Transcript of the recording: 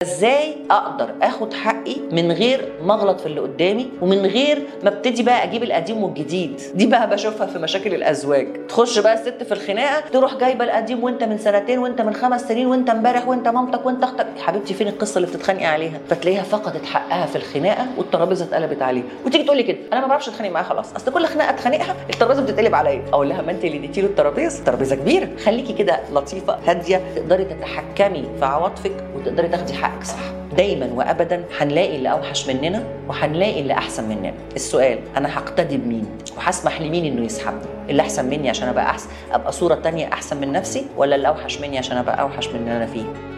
ازاي اقدر اخد حقي من غير ما اغلط في اللي قدامي ومن غير ما ابتدي بقى اجيب القديم والجديد دي بقى بشوفها في مشاكل الازواج تخش بقى الست في الخناقه تروح جايبه القديم وانت من سنتين وانت من خمس سنين وانت امبارح وانت مامتك وانت اختك يا حبيبتي فين القصه اللي بتتخانقي عليها فتلاقيها فقدت حقها في الخناقه والترابيزه اتقلبت عليه وتيجي تقول لي كده انا ما بعرفش اتخانق معاه خلاص اصل كل خناقه اتخانقها الترابيزه بتتقلب عليا اقول لها ما انت اللي اديتي له الترابيزه الترابيزه كبيره خليكي كده لطيفه هاديه تقدري تتحكمي في عواطفك وتقدري تاخدي حقك صح دايما وابدا هنلاقي اللي اوحش مننا وهنلاقي اللي احسن مننا السؤال انا هقتدي بمين وهسمح لمين انه يسحبني اللي احسن مني عشان ابقى احسن ابقى صوره تانية احسن من نفسي ولا اللي اوحش مني عشان ابقى اوحش من اللي انا فيه